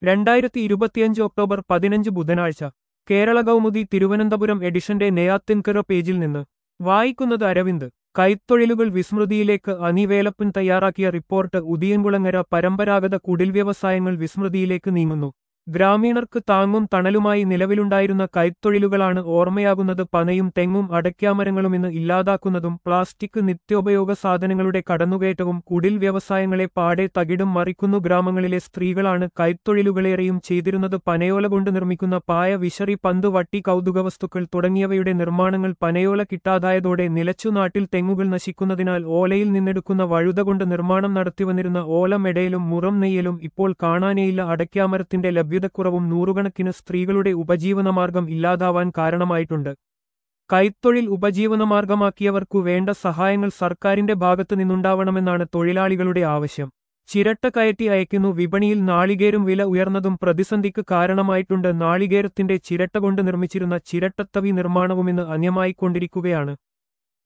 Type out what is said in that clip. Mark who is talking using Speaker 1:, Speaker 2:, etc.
Speaker 1: രണ്ടായിരത്തി ഇരുപത്തിയഞ്ച് ഒക്ടോബർ പതിനഞ്ച് ബുധനാഴ്ച കേരള കൗമുദി തിരുവനന്തപുരം എഡിഷന്റെ നെയ്യാത്തിൻകര പേജിൽ നിന്ന് വായിക്കുന്നത് അരവിന്ദ് കൈത്തൊഴിലുകൾ വിസ്മൃതിയിലേക്ക് അനിവേലപ്പൻ തയ്യാറാക്കിയ റിപ്പോർട്ട് ഉദിയൻകുളങ്ങര പരമ്പരാഗത കുടിൽ വ്യവസായങ്ങൾ വിസ്മൃതിയിലേക്ക് നീങ്ങുന്നു ഗ്രാമീണർക്ക് താങ്ങും തണലുമായി നിലവിലുണ്ടായിരുന്ന കൈത്തൊഴിലുകളാണ് ഓർമ്മയാകുന്നത് പനയും തെങ്ങും അടയ്ക്കാമരങ്ങളും ഇന്ന് ഇല്ലാതാക്കുന്നതും പ്ലാസ്റ്റിക് നിത്യോപയോഗ സാധനങ്ങളുടെ കടന്നുകയറ്റവും കുടിൽ വ്യവസായങ്ങളെ പാടെ തകിടും മറിക്കുന്നു ഗ്രാമങ്ങളിലെ സ്ത്രീകളാണ് കൈത്തൊഴിലുകളേറെയും ചെയ്തിരുന്നത് പനയോല കൊണ്ട് നിർമ്മിക്കുന്ന പായ വിശറി പന്ത് വട്ടി കൗതുകവസ്തുക്കൾ തുടങ്ങിയവയുടെ നിർമ്മാണങ്ങൾ പനയോല കിട്ടാതായതോടെ നിലച്ചു നാട്ടിൽ തെങ്ങുകൾ നശിക്കുന്നതിനാൽ ഓലയിൽ നിന്നെടുക്കുന്ന വഴുത കൊണ്ട് നിർമ്മാണം നടത്തിവന്നിരുന്ന ഓല മെടയിലും മുറം നെയ്യലും ഇപ്പോൾ കാണാനേയില്ല അടയ്ക്കാമരത്തിന്റെ ലഭ്യതക്കുറവും നൂറുകണക്കിന് സ്ത്രീകളുടെ ഉപജീവനമാർഗം ഇല്ലാതാവാൻ കാരണമായിട്ടുണ്ട് കൈത്തൊഴിൽ ഉപജീവനമാർഗമാക്കിയവർക്കു വേണ്ട സഹായങ്ങൾ സർക്കാരിന്റെ ഭാഗത്തു നിന്നുണ്ടാവണമെന്നാണ് തൊഴിലാളികളുടെ ആവശ്യം ചിരട്ട കയറ്റി അയക്കുന്നു വിപണിയിൽ നാളികേരും വില ഉയർന്നതും പ്രതിസന്ധിക്ക് കാരണമായിട്ടുണ്ട് നാളികേരത്തിന്റെ ചിരട്ട കൊണ്ട് നിർമ്മിച്ചിരുന്ന ചിരട്ടത്തവി നിർമ്മാണവുമിന്ന് അന്യമായിക്കൊണ്ടിരിക്കുകയാണ്